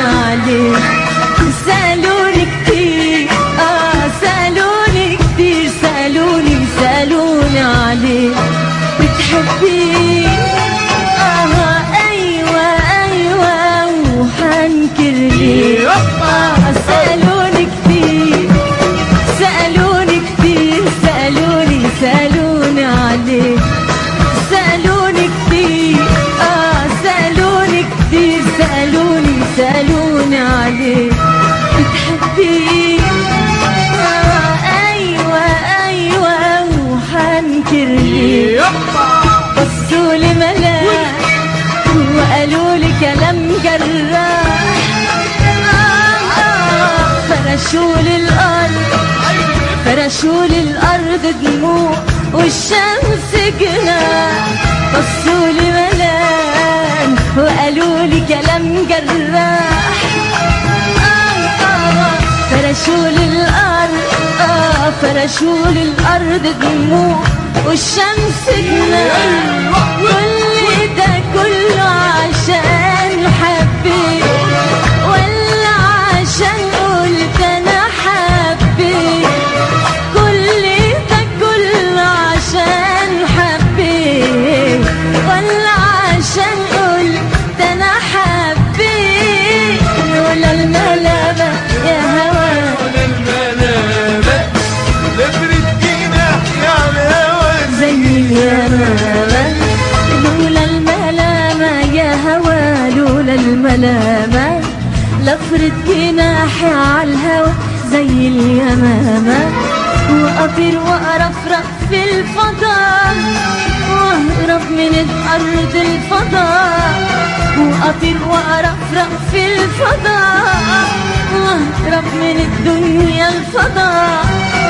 عليك سألوني كتير آه سألوني كتير سألوني سألوني عليك بتحبيه آه أيوة أيوة وحنكر ليه آه سألوني كتير سألوني كتير سألوني سألوني عليك سألوني كتير آه سألوني كتير سألوني سألوني عليك بتحبيه آه أيوة أيوة وحنكر ليه بصوا لي ملاك وقالوا لي كلام جراح آه آه فرشوا لي الأرض فرشوا لي الأرض دموع والشمس جناح بصوا لي ملان وقالوا لي كلام جراح آه آه فرشوا لي الأرض آه فرشوا لي الأرض دموع والشمس جناح كل ده كله عشان حبيت ولا عشان قلت أنا حبيت كل ده كله عشان حبيت ولا عشان قلت انا حبيت ولا الملامة يا هوا الملامة نبرد جناح يا الهوى زي اليمامة لولا الملامة يا هوا لولا الملامة لفرد جناحي على الهوا زي اليمامة وأطير وأرفرف في الفضاء وأهرب من الأرض الفضاء وأطير وأرفرف في الفضاء وأهرب من الدنيا الفضاء